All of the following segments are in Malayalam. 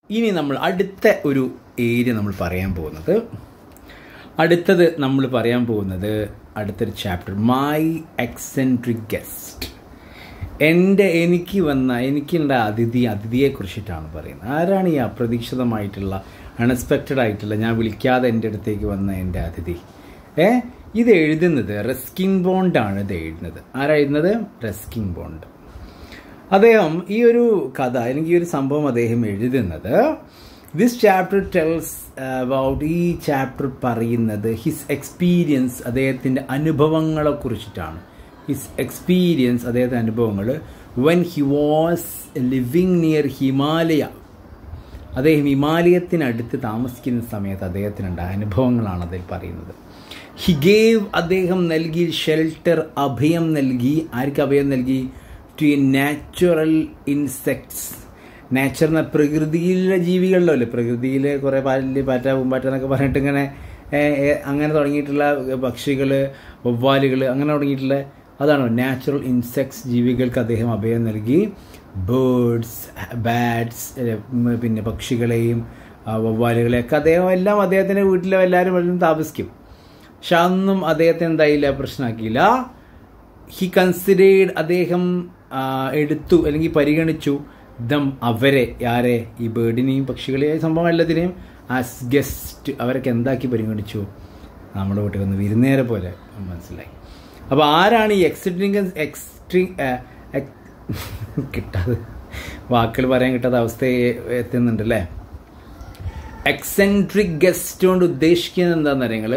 ഇനി നമ്മൾ അടുത്ത ഒരു ഏരിയ നമ്മൾ പറയാൻ പോകുന്നത് അടുത്തത് നമ്മൾ പറയാൻ പോകുന്നത് അടുത്തൊരു ചാപ്റ്റർ മൈ എക്സെൻട്രിക് ഗസ്റ്റ് എൻ്റെ എനിക്ക് വന്ന എനിക്കുള്ള അതിഥി അതിഥിയെ കുറിച്ചിട്ടാണ് പറയുന്നത് ആരാണ് ഈ അപ്രതീക്ഷിതമായിട്ടുള്ള അൺഎക്സ്പെക്റ്റഡ് ആയിട്ടുള്ള ഞാൻ വിളിക്കാതെ എൻ്റെ അടുത്തേക്ക് വന്ന എൻ്റെ അതിഥി ഏ ഇത് എഴുതുന്നത് റെസ്കിൻ ബോണ്ടാണ് ഇത് എഴുതുന്നത് ആരാ എഴുതുന്നത് റെസ്കിൻ ബോണ്ട് അദ്ദേഹം ഈ ഒരു കഥ അല്ലെങ്കിൽ ഈ ഒരു സംഭവം അദ്ദേഹം എഴുതുന്നത് ദിസ് ചാപ്റ്റർ ടെൽസ് അബൌട്ട് ഈ ചാപ്റ്റർ പറയുന്നത് ഹിസ് എക്സ്പീരിയൻസ് അദ്ദേഹത്തിൻ്റെ അനുഭവങ്ങളെ കുറിച്ചിട്ടാണ് ഹിസ് എക്സ്പീരിയൻസ് അദ്ദേഹത്തിൻ്റെ അനുഭവങ്ങൾ when he was living near Himalaya അദ്ദേഹം ഹിമാലയത്തിനടുത്ത് താമസിക്കുന്ന സമയത്ത് അദ്ദേഹത്തിനുണ്ടായ അനുഭവങ്ങളാണ് അതിൽ പറയുന്നത് ഹി ഗേവ് അദ്ദേഹം നൽകി ഷെൽട്ടർ അഭയം നൽകി ആർക്ക് അഭയം നൽകി to a natural insects nature എന്ന പ്രകൃതിയിലെ ജീവികളിലോ അല്ലേ പ്രകൃതിയിലെ കുറേ പാല് പാറ്റ പൂമ്പാറ്റ എന്നൊക്കെ പറഞ്ഞിട്ട് ഇങ്ങനെ അങ്ങനെ തുടങ്ങിയിട്ടുള്ള പക്ഷികൾ വവ്വാലുകൾ അങ്ങനെ തുടങ്ങിയിട്ടുള്ള അതാണോ നാച്ചുറൽ ഇൻസെക്ട്സ് ജീവികൾക്ക് അദ്ദേഹം അഭയം നൽകി ബേർഡ്സ് ബാറ്റ്സ് പിന്നെ പക്ഷികളെയും വവ്വാലുകളെയൊക്കെ അദ്ദേഹം എല്ലാം അദ്ദേഹത്തിൻ്റെ വീട്ടിലെ എല്ലാവരും എല്ലാം താമസിക്കും പക്ഷെ അതൊന്നും അദ്ദേഹത്തിന് എന്തായില്ല പ്രശ്നമാക്കിയില്ല ഹി കൺസിഡേർഡ് അദ്ദേഹം എടുത്തു അല്ലെങ്കിൽ പരിഗണിച്ചു ദം അവരെ ആരെ ഈ ബേർഡിനെയും പക്ഷികളെയും സംഭവം എല്ലാത്തിനെയും ആസ് ഗസ്റ്റ് അവരൊക്കെ എന്താക്കി പരിഗണിച്ചു നമ്മുടെ വീട്ടിൽ വന്ന് വിരുന്നേരെ പോലെ മനസ്സിലായി അപ്പോൾ ആരാണ് ഈ എക്സിട്രിങ് എക്സ്ട്രീ കിട്ടാതെ വാക്കുകൾ പറയാൻ കിട്ടാത്ത അവസ്ഥ എത്തുന്നുണ്ട് അല്ലേ എക്സെൻട്രിക് ഗസ്റ്റ് കൊണ്ട് ഉദ്ദേശിക്കുന്നത് എന്താണെന്ന് അറിയങ്ങൾ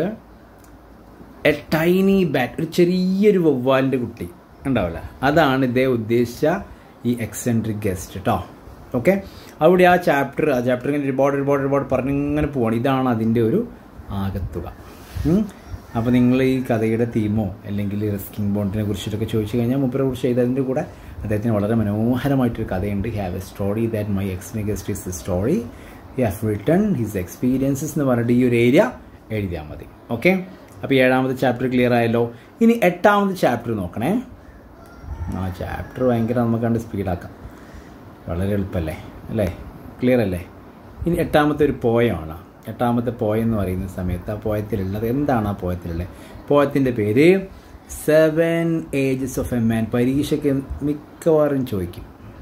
എ ടൈനി ബാറ്റ് ഒരു ചെറിയൊരു വവ്വാലിൻ്റെ കുട്ടി ഉണ്ടാവില്ല അതാണ് ഇദ്ദേഹം ഉദ്ദേശിച്ച ഈ എക്സെൻട്രിക് ഗസ്റ്റ് കേട്ടോ ഓക്കെ അവിടെ ആ ചാപ്റ്റർ ആ ചാപ്റ്റർ ഇങ്ങനെ ഒരുപാട് ഒരുപാട് ഒരുപാട് പറഞ്ഞിങ്ങനെ പോവാണ് ഇതാണ് അതിൻ്റെ ഒരു ആകത്തുക അപ്പോൾ നിങ്ങൾ ഈ കഥയുടെ തീമോ അല്ലെങ്കിൽ റിസ്കിംഗ് ബോണ്ടിനെ കുറിച്ചിട്ടൊക്കെ ചോദിച്ചു കഴിഞ്ഞാൽ മുപ്പരെ കുറിച്ച് ചെയ്തതിൻ്റെ കൂടെ അദ്ദേഹത്തിന് വളരെ മനോഹരമായിട്ടൊരു കഥയുണ്ട് have a story that my ex guest is a story he have written his experiences എന്ന് പറഞ്ഞിട്ട് ഈ ഒരു ഏരിയ എഴുതിയാൽ മതി ഓക്കെ അപ്പോൾ ഏഴാമത്തെ ചാപ്റ്റർ ക്ലിയർ ആയല്ലോ ഇനി എട്ടാമത്തെ ചാപ്റ്റർ നോക്കണേ ആ ചാപ്റ്റർ ഭയങ്കര നമുക്ക് കണ്ട് സ്പീഡാക്കാം വളരെ എളുപ്പമല്ലേ അല്ലേ ക്ലിയർ അല്ലേ ഇനി എട്ടാമത്തെ ഒരു പോയമാണ് എട്ടാമത്തെ പോയം എന്ന് പറയുന്ന സമയത്ത് ആ പോയത്തിലുള്ളത് എന്താണ് ആ പോയത്തിലുള്ളത് പോയത്തിൻ്റെ പേര് seven ages of a man പരീക്ഷയ്ക്ക് മിക്കവാറും ചോദിക്കും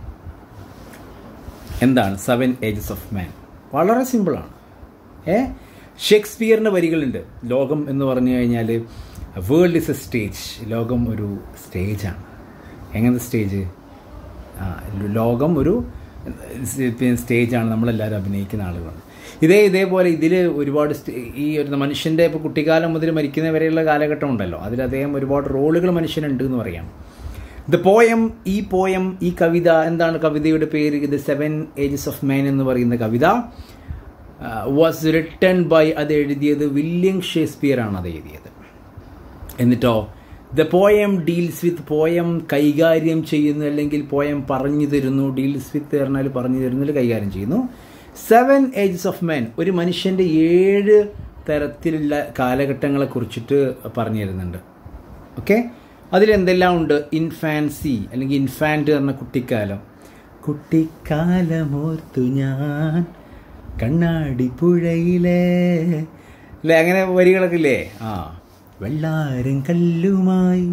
എന്താണ് സെവൻ ഏജസ് ഓഫ് മാൻ വളരെ സിമ്പിളാണ് ഏ ഷേക്സ്പിയറിൻ്റെ വരികളുണ്ട് ലോകം എന്ന് പറഞ്ഞു കഴിഞ്ഞാൽ വേൾഡ് ഇസ് എ സ്റ്റേജ് ലോകം ഒരു സ്റ്റേജാണ് എങ്ങനത്തെ സ്റ്റേജ് ആ ലോകം ഒരു സ്റ്റേജാണ് നമ്മളെല്ലാവരും അഭിനയിക്കുന്ന ആളുകളാണ് ഇതേ ഇതേപോലെ ഇതിൽ ഒരുപാട് ഈ ഒരു മനുഷ്യൻ്റെ ഇപ്പോൾ കുട്ടിക്കാലം മുതൽ മരിക്കുന്ന വരെയുള്ള കാലഘട്ടം ഉണ്ടല്ലോ അതിൽ അദ്ദേഹം ഒരുപാട് റോളുകൾ മനുഷ്യനുണ്ട് എന്ന് പറയാം ദ പോയം ഈ പോയം ഈ കവിത എന്താണ് കവിതയുടെ പേര് ഇത് സെവൻ ഏജസ് ഓഫ് മാൻ എന്ന് പറയുന്ന കവിത വാസ് റിട്ടൺ ബൈ അത് എഴുതിയത് വില്യം ഷേക്സ്പിയർ ആണ് അത് എഴുതിയത് എന്നിട്ടോ the poem deals with poem കൈകാര്യം ചെയ്യുന്നു അല്ലെങ്കിൽ പോയം പറഞ്ഞു തരുന്നു ഡീൽസ് വിത്ത് പറഞ്ഞാൽ പറഞ്ഞു തരുന്നതിൽ കൈകാര്യം ചെയ്യുന്നു സെവൻ ഏജസ് ഓഫ് മാൻ ഒരു മനുഷ്യൻ്റെ ഏഴ് തരത്തിലുള്ള കാലഘട്ടങ്ങളെ കുറിച്ചിട്ട് പറഞ്ഞു തരുന്നുണ്ട് ഓക്കെ അതിലെന്തെല്ലാം ഉണ്ട് ഇൻഫാൻസി അല്ലെങ്കിൽ ഇൻഫാൻറ്റ് പറഞ്ഞ കുട്ടിക്കാലം കുട്ടിക്കാലമോർത്തു ഞാൻ കണ്ണാടി പുഴയിലെ അല്ലേ അങ്ങനെ വരികളൊക്കെ ഇല്ലേ ആ വെള്ളാരം കല്ലുമായി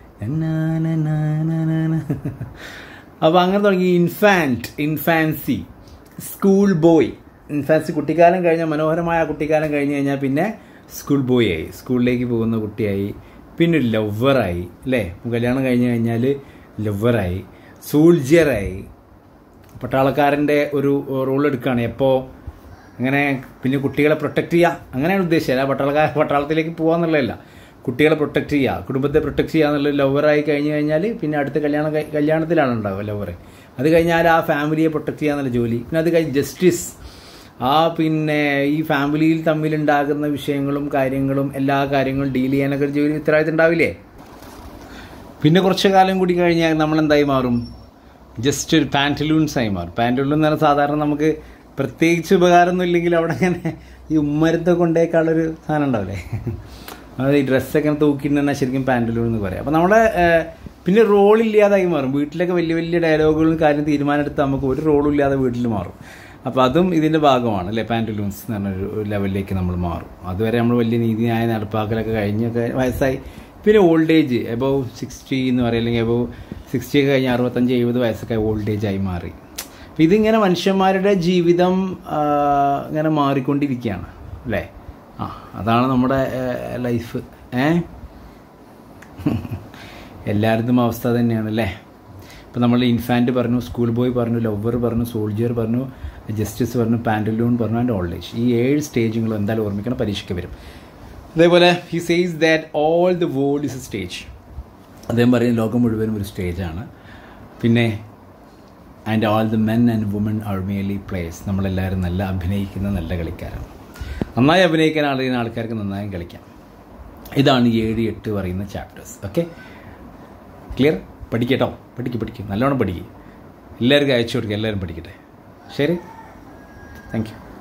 അപ്പോൾ അങ്ങനെ തുടങ്ങി infant infancy school boy infancy കുട്ടിക്കാലം കഴിഞ്ഞ മനോഹരമായ കുട്ടിക്കാലം കഴിഞ്ഞ് കഴിഞ്ഞാൽ പിന്നെ സ്കൂൾ ബോയ് ആയി സ്കൂളിലേക്ക് പോകുന്ന കുട്ടിയായി പിന്നെ ഒരു ലവറായി അല്ലേ കല്യാണം കഴിഞ്ഞ് കഴിഞ്ഞാൽ ലവറായി സോൾജിയറായി പട്ടാളക്കാരൻ്റെ ഒരു റോൾ എടുക്കുകയാണ് എപ്പോൾ അങ്ങനെ പിന്നെ കുട്ടികളെ പ്രൊട്ടക്റ്റ് ചെയ്യുക അങ്ങനെയാണ് ഉദ്ദേശിച്ചത് അല്ല പട്ടാളക്കാർ പട്ടാളത്തിലേക്ക് പോകാന്നുള്ളതല്ല കുട്ടികളെ പ്രൊട്ടക്റ്റ് ചെയ്യുക കുടുംബത്തെ പ്രൊട്ടക്റ്റ് ചെയ്യുക എന്നുള്ള ലവറായി കഴിഞ്ഞ് കഴിഞ്ഞാൽ പിന്നെ അടുത്ത കല്യാണം കല്യാണത്തിലാണ് ഉണ്ടാവുക ലവർ അത് കഴിഞ്ഞാൽ ആ ഫാമിലിയെ പ്രൊട്ടക്റ്റ് ചെയ്യുക എന്നുള്ള ജോലി പിന്നെ അത് കഴിഞ്ഞ് ജസ്റ്റിസ് ആ പിന്നെ ഈ ഫാമിലിയിൽ തമ്മിലുണ്ടാകുന്ന വിഷയങ്ങളും കാര്യങ്ങളും എല്ലാ കാര്യങ്ങളും ഡീൽ ചെയ്യാനൊക്കെ ഒരു ജോലി ഉത്തരവാദിത്തം ഉണ്ടാവില്ലേ പിന്നെ കുറച്ച് കാലം കൂടി കഴിഞ്ഞാൽ നമ്മൾ എന്തായി മാറും ജസ്റ്റ് ഒരു പാൻറ്റലൂൺസായി മാറും പാൻറ്റലൂൺ എന്ന് പറഞ്ഞാൽ സാധാരണ നമുക്ക് പ്രത്യേകിച്ച് ഉപകാരമൊന്നും ഇല്ലെങ്കിൽ അവിടെ ഇങ്ങനെ ഈ ഉമ്മരത്തെ കൊണ്ടേക്കാളൊരു സാധനം ഉണ്ടാവില്ലേ അതായത് ഈ ഡ്രസ്സൊക്കെ തൂക്കിയിട്ട് തന്നെ ശരിക്കും പാൻറ്റലൂൺ എന്ന് പറയാം അപ്പോൾ നമ്മുടെ പിന്നെ റോളില്ലാതായി മാറും വീട്ടിലൊക്കെ വലിയ വലിയ ഡയലോഗുകളും കാര്യം തീരുമാനം എടുത്ത് നമുക്ക് ഒരു റോളും ഇല്ലാതെ വീട്ടിൽ മാറും അപ്പോൾ അതും ഇതിൻ്റെ ഭാഗമാണ് അല്ലേ പാൻറ്റലൂൺസ് എന്ന് പറഞ്ഞൊരു ഒരു ലെവലിലേക്ക് നമ്മൾ മാറും അതുവരെ നമ്മൾ വലിയ നീതിന്യായ നടപ്പാക്കലൊക്കെ കഴിഞ്ഞൊക്കെ വയസ്സായി പിന്നെ ഓൾഡ് ഏജ് എബവ് സിക്സ്റ്റി എന്ന് പറയും അല്ലെങ്കിൽ എബവ് സിക്സ്റ്റി ഒക്കെ കഴിഞ്ഞ് അറുപത്തഞ്ച് എഴുപത് വയസ്സൊക്കെ ഓൾഡ് ഏജ് ആയി മാറി അപ്പം ഇതിങ്ങനെ മനുഷ്യന്മാരുടെ ജീവിതം ആ, ഇങ്ങനെ മാറിക്കൊണ്ടിരിക്കുകയാണ് അല്ലേ ആ അതാണ് നമ്മുടെ ലൈഫ് ഏ എല്ലായിടത്തും അവസ്ഥ തന്നെയാണ് അല്ലേ ഇപ്പം നമ്മൾ ഇൻഫാൻറ്റ് പറഞ്ഞു സ്കൂൾ ബോയ് പറഞ്ഞു ലവർ പറഞ്ഞു സോൾജിയർ പറഞ്ഞു ജസ്റ്റിസ് പറഞ്ഞു പാൻഡലൂൺ പറഞ്ഞു ആൻഡ് ഓൾഡ് ഏജ് ഈ ഏഴ് സ്റ്റേജുകളും എന്തായാലും ഓർമ്മിക്കണം പരീക്ഷയ്ക്ക് വരും അതേപോലെ he says that all the world is a stage അദ്ദേഹം പറയുന്ന ലോകം മുഴുവനും ഒരു സ്റ്റേജാണ് പിന്നെ and all the men and woman are merely players നമ്മളെല്ലാവരും നല്ല അഭിനയിക്കുന്ന നല്ല കളിക്കാരാണ് നന്നായി അഭിനയിക്കാൻ അറിയുന്ന ആൾക്കാർക്ക് നന്നായി കളിക്കാം ഇതാണ് ഏഴ് എട്ട് പറയുന്ന ചാപ്റ്റേഴ്സ് ഓക്കെ ക്ലിയർ പഠിക്കട്ടോ പഠിക്കും പഠിക്കും നല്ലോണം പഠിക്കും എല്ലാവർക്കും അയച്ചു കൊടുക്കുക എല്ലാവരും പഠിക്കട്ടെ ശരി താങ്ക് യു